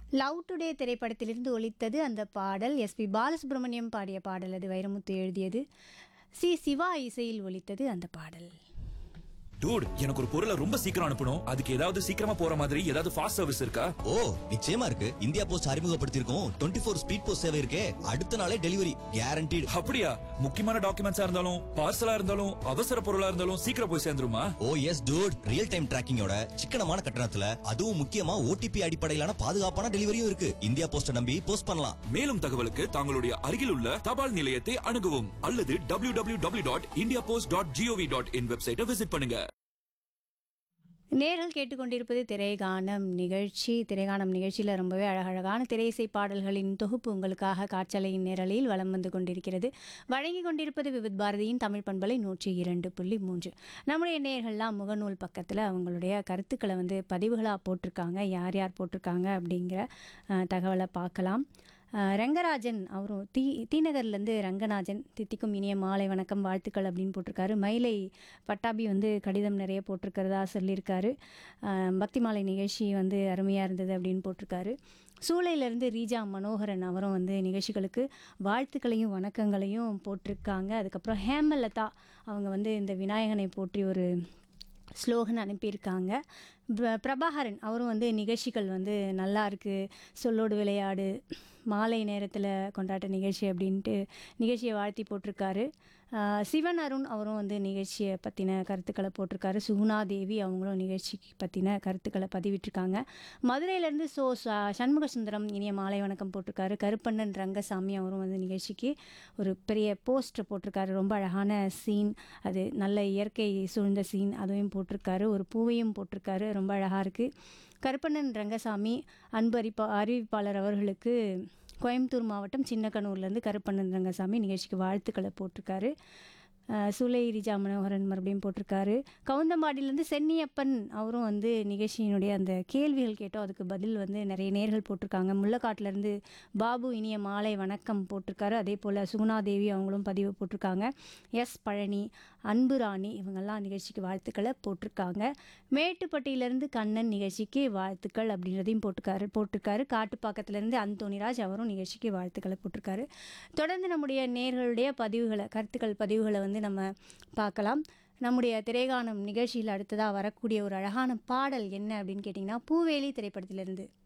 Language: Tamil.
லவ் டுடே திரைப்படத்திலிருந்து ஒலித்தது அந்த பாடல் எஸ்பி பாலசுப்ரமணியம் பாடிய பாடல் அது வைரமுத்து எழுதியது சி சிவா இசையில் ஒலித்தது அந்த பாடல் டூட் எனக்கு ஒரு பொருளை ரொம்ப சீக்கிரம் அனுப்பணும் அதுக்கு ஏதாவது சீக்கிரமா போற மாதிரி ஏதாவது ஃபாஸ்ட் சர்வீஸ் இருக்கா ஓ நிச்சயமா இருக்கு இந்தியா போஸ்ட் அறிமுகப்படுத்தியிருக்கோம் டுவெண்ட்டி ஃபோர் ஸ்பீட் போஸ்ட் சேவை இருக்கே அடுத்த நாளே டெலிவரி கேரண்டீடு அப்படியா முக்கியமான டாக்குமெண்ட்ஸா இருந்தாலும் பார்சலா இருந்தாலும் அவசர பொருளா இருந்தாலும் சீக்கிரம் போய் சேர்ந்துருமா oh yes dude real time டிராக்கிங்கோட சிக்கனமான கட்டணத்துல அதுவும் முக்கியமா ஓடிபி அடிப்படையிலான பாதுகாப்பான டெலிவரியும் இருக்கு இந்தியா போஸ்ட நம்பி போஸ்ட் பண்ணலாம் மேலும் தகவலுக்கு தங்களுடைய அருகில் உள்ள தபால் நிலையத்தை அணுகவும் அல்லது W W W dot India post dot GOV dot in வெப்சைட்டை விசிட் பண்ணுங்க நேரில் கேட்டுக்கொண்டிருப்பது திரைகானம் நிகழ்ச்சி திரைகானம் நிகழ்ச்சியில் ரொம்பவே அழகழகான திரையிசை பாடல்களின் தொகுப்பு உங்களுக்காக காற்றலையின் நேரலையில் வலம் வந்து கொண்டிருக்கிறது வழங்கி கொண்டிருப்பது விவித் பாரதியின் தமிழ் பண்பலை நூற்றி இரண்டு புள்ளி மூன்று நம்முடைய நேர்கள்லாம் முகநூல் பக்கத்தில் அவங்களுடைய கருத்துக்களை வந்து பதிவுகளாக போட்டிருக்காங்க யார் யார் போட்டிருக்காங்க அப்படிங்கிற அஹ், தகவலை பார்க்கலாம் அஹ், ரங்கராஜன் அவரும் தீ தீநகர்லேருந்து ரங்கராஜன் தித்திக்கும் இனிய மாலை வணக்கம் வாழ்த்துக்கள் அப்படின்னு போட்டிருக்காரு மயிலை பட்டாபி வந்து கடிதம் நிறைய போட்டிருக்கிறதா சொல்லியிருக்காரு அஹ், பக்தி மாலை நிகழ்ச்சி வந்து அருமையாக இருந்தது அப்படின்னு போட்டிருக்காரு சூளையிலேருந்து ரீஜா மனோகரன் அவரும் வந்து நிகழ்ச்சிகளுக்கு வாழ்த்துக்களையும் வணக்கங்களையும் போட்டிருக்காங்க அதுக்கப்புறம் ஹேமலதா அவங்க வந்து இந்த விநாயகனை போற்றி ஒரு ஸ்லோகன் அனுப்பியிருக்காங்க பிர- பிரபாகரன் அவரும் வந்து நிகழ்ச்சிகள் வந்து நல்லா இருக்கு சொல்லோடு விளையாடு மாலை நேரத்தில் கொண்டாட்ட நிகழ்ச்சி அப்படின்ட்டு நிகழ்ச்சியை வாழ்த்தி போட்டிருக்காரு ஆஹ் சிவன் அருண் அவரும் வந்து நிகழ்ச்சியை பற்றின கருத்துக்களை போட்டிருக்காரு சுகுணா தேவி அவங்களும் நிகழ்ச்சிக்கு பற்றின கருத்துக்களை பதிவிட்டிருக்காங்க மதுரையிலேருந்து சோ ச- சண்முக சுந்தரம் இனிய மாலை வணக்கம் போட்டிருக்காரு கருப்பண்ணன் ரங்கசாமி அவரும் வந்து நிகழ்ச்சிக்கு ஒரு பெரிய போஸ்ட் போட்டிருக்காரு ரொம்ப அழகான சீன் அது நல்ல இயற்கை சூழ்ந்த சீன் அதுவும் போட்டிருக்காரு ஒரு பூவையும் போட்டிருக்காரு ரொம்ப அழகாக இருக்குது கருப்பண்ணன் ரங்கசாமி அன்பு அறிப்பா அறிவிப்பாளர் அவர்களுக்கு கோயம்புத்தூர் மாவட்டம் சின்னக்கனூர்லேருந்து கருப்பண்ணன் ரங்கசாமி நிகழ்ச்சிக்கு வாழ்த்துக்களை போட்டிருக்காரு அஹ் சுலை ரிஜா மனோகரன் மறுபடியும் போட்டிருக்காரு கவுந்தம்பாடியிலேருந்து சென்னியப்பன் அவரும் வந்து நிகழ்ச்சியினுடைய அந்த கேள்விகள் கேட்டோம் அதுக்கு பதில் வந்து நிறைய நேர்கள் போட்டிருக்காங்க முள்ளக்காட்டிலேருந்து பாபு இனிய மாலை வணக்கம் போட்டிருக்காரு அதே போல் சுகுணாதேவி அவங்களும் பதிவு போட்டிருக்காங்க எஸ் பழனி அன்பு ராணி இவங்கெல்லாம் நிகழ்ச்சிக்கு வாழ்த்துக்களை போட்டிருக்காங்க மேட்டுப்பட்டியிலேருந்து கண்ணன் நிகழ்ச்சிக்கு வாழ்த்துக்கள் அப்படின்றதையும் போட்டிருக்காரு போட்டிருக்காரு காட்டுப்பாக்கத்துலேருந்து அந்தோனிராஜ் அவரும் நிகழ்ச்சிக்கு வாழ்த்துக்களை போட்டிருக்காரு தொடர்ந்து நம்முடைய நேர்களுடைய பதிவுகளை கருத்துக்கள் பதிவுகளை வந்து நம்ம பார்க்கலாம் நம்முடைய திரைகானம் நிகழ்ச்சியில் அடுத்ததாக வரக்கூடிய ஒரு அழகான பாடல் என்ன அப்படின்னு கேட்டிங்கன்னா பூவேலி திரைப்படத்திலிருந்து